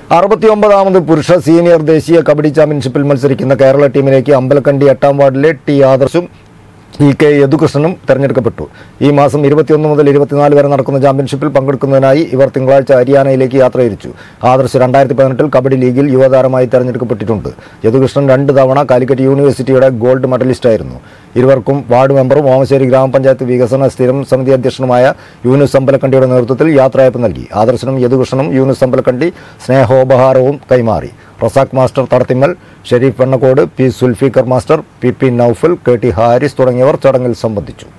അറുപത്തിയൊമ്പതാമത് പുരുഷ സീനിയർ ദേശീയ കബഡി ചാമ്പ്യൻഷിപ്പിൽ മത്സരിക്കുന്ന കേരള ടീമിലേക്ക് അമ്പലക്കണ്ടി എട്ടാം വാർഡിലെ ടി ആദർശും ഇ കെ യദുകൃഷ്ണനും തെരഞ്ഞെടുക്കപ്പെട്ടു ഈ മാസം ഇരുപത്തിയൊന്ന് മുതൽ ഇരുപത്തിനാല് വരെ നടക്കുന്ന ചാമ്പ്യൻഷിപ്പിൽ പങ്കെടുക്കുന്നതിനായി ഇവർ തിങ്കളാഴ്ച ഹരിയാനയിലേക്ക് യാത്ര തിരിച്ചു ആദർശ് രണ്ടായിരത്തി പതിനെട്ടിൽ കബഡി ലീഗിൽ യുവതാരമായി തെരഞ്ഞെടുക്കപ്പെട്ടിട്ടുണ്ട് യദുകൃഷ്ണൻ രണ്ട് തവണ കാലിക്കറ്റ് യൂണിവേഴ്സിറ്റിയുടെ ഗോൾഡ് മെഡലിസ്റ്റായിരുന്നു ഇരുവർക്കും വാർഡ് മെമ്പറും ഓമശ്ശേരി ഗ്രാമപഞ്ചായത്ത് വികസന സ്ഥിരം സമിതി അധ്യക്ഷനുമായ യൂനുസ് അമ്പലക്കണ്ടിയുടെ നേതൃത്വത്തിൽ യാത്രയപ്പ് നൽകി ആദർശനും യദുകൃഷ്ണനും യൂനുസ് അമ്പലക്കണ്ടി സ്നേഹോപഹാരവും കൈമാറി Razak master Thadathimmal Sherif Vennakkode P Sulfikar master P P Noufal K T Haris തുടങ്ങിയവർ ചടങ്ങിൽ സംബന്ധിച്ചു